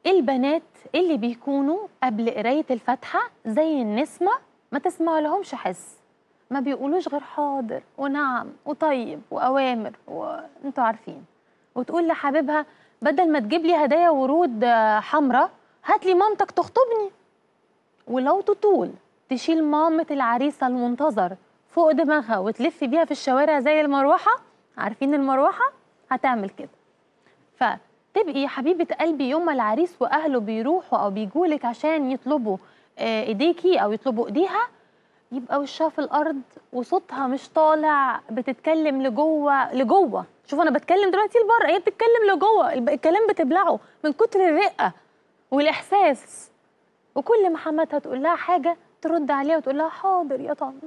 البنات اللي بيكونوا قبل قراية الفاتحة زي النسمة ما تسمع لهمش حس ما بيقولوش غير حاضر ونعم وطيب وأوامر وانتوا عارفين وتقول لحبيبها بدل ما تجيب لي هدايا ورود آه، حمراء هات لي مامتك تخطبني ولو تطول تشيل مامة العريسة المنتظر فوق دماغها وتلف بيها في الشوارع زي المروحة عارفين المروحة هتعمل كده فتبقي يا حبيبة قلبي يوم ما العريس وأهله بيروحوا أو بيجولك عشان يطلبوا آه، إيديكي أو يطلبوا إيديها يبقى وشها في الأرض وصوتها مش طالع بتتكلم لجوه لجوه شوف أنا بتكلم دلوقتي لبره هي بتتكلم لجوه الب- الكلام بتبلعه من كتر الرقة والإحساس وكل ما حماتها تقول لها حاجة ترد عليها وتقول لها حاضر يا طنط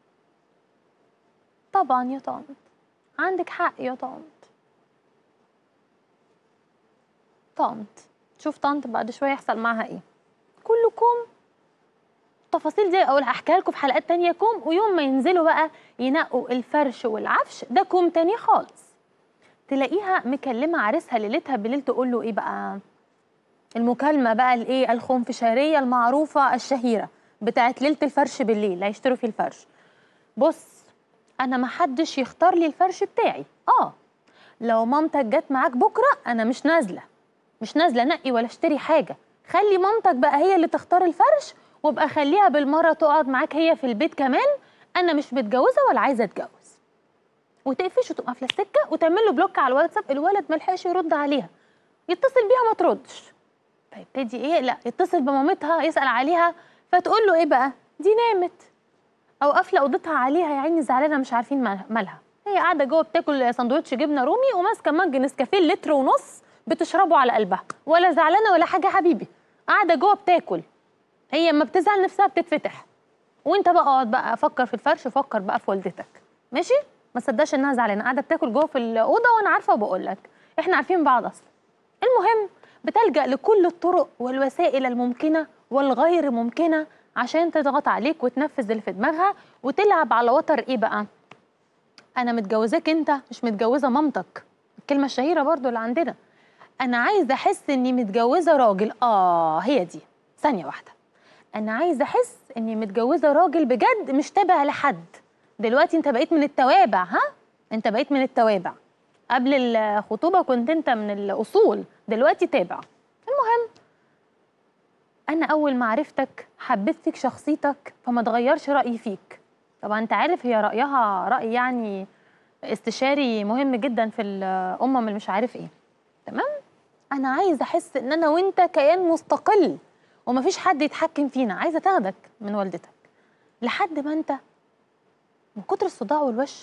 طبعا يا طنط عندك حق يا طنط طنط شوف طنط بعد شويه يحصل معاها ايه كلكم التفاصيل دي اقول هحكيها لكم في حلقات تانية كوم ويوم ما ينزلوا بقى ينقوا الفرش والعفش ده كوم تاني خالص تلاقيها مكلمه عريسها ليلتها بالليل تقول له ايه بقى المكالمه بقى الايه الخنفشاريه المعروفه الشهيره بتاعت ليله الفرش بالليل اللي هيشتروا فيه الفرش بص انا ما حدش يختار لي الفرش بتاعي اه لو مامتك جت معاك بكره انا مش نازله مش نازله نقي ولا اشتري حاجه خلي مامتك بقى هي اللي تختار الفرش وابقى خليها بالمره تقعد معاك هي في البيت كمان انا مش متجوزه ولا عايزه اتجوز وتقفش وتبقى في السكه وتعمل له بلوك على الواتساب الولد ما لحقش يرد عليها يتصل بيها ما تردش فيبتدي ايه لا يتصل بمامتها يسال عليها فتقول له ايه بقى دي نامت او قافله اوضتها عليها يا عيني زعلانه مش عارفين مال- مالها هي قاعده جوه بتاكل سندوتش جبنه رومي وماسكه مج نسكافيه لتر ونص بتشربه على قلبها ولا زعلانه ولا حاجه يا حبيبي قاعده جوه بتاكل هي اما بتزعل نفسها بتتفتح وانت بقى اقعد بقى افكر في الفرش فكر بقى في والدتك ماشي ما تصدقش انها زعلانه قاعده بتاكل جوه في الاوضه وانا عارفه وبقول لك احنا عارفين بعض اصلا المهم بتلجأ لكل الطرق والوسائل الممكنة والغير ممكنة عشان تضغط عليك وتنفذ اللي في دماغها وتلعب على وتر ايه بقى انا متجوزاك انت مش متجوزة مامتك الكلمة الشهيرة برضو اللي عندنا انا عايزة احس اني متجوزة راجل اه هي دي ثانية واحدة انا عايزة احس اني متجوزة راجل بجد مش تابع لحد دلوقتي انت بقيت من التوابع ها انت بقيت من التوابع قبل الخطوبة كنت انت من الأصول دلوقتي تابع المهم أنا أول ما عرفتك حبيت فيك شخصيتك فما تغيرش رأيي فيك طبعا انت عارف هي رأيها رأي يعني استشاري مهم جدا في الأمم اللي مش عارف ايه تمام أنا عايزة أحس إن أنا وأنت كيان مستقل ومفيش حد يتحكم فينا عايزة تاخدك من والدتك لحد ما أنت من كتر الصداع والوش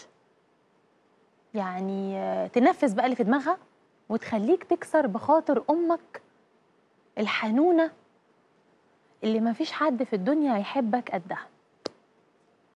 يعني آه، تنفذ بقى اللي في دماغها وتخليك تكسر بخاطر امك الحنونه اللي ما فيش حد في الدنيا هيحبك قدها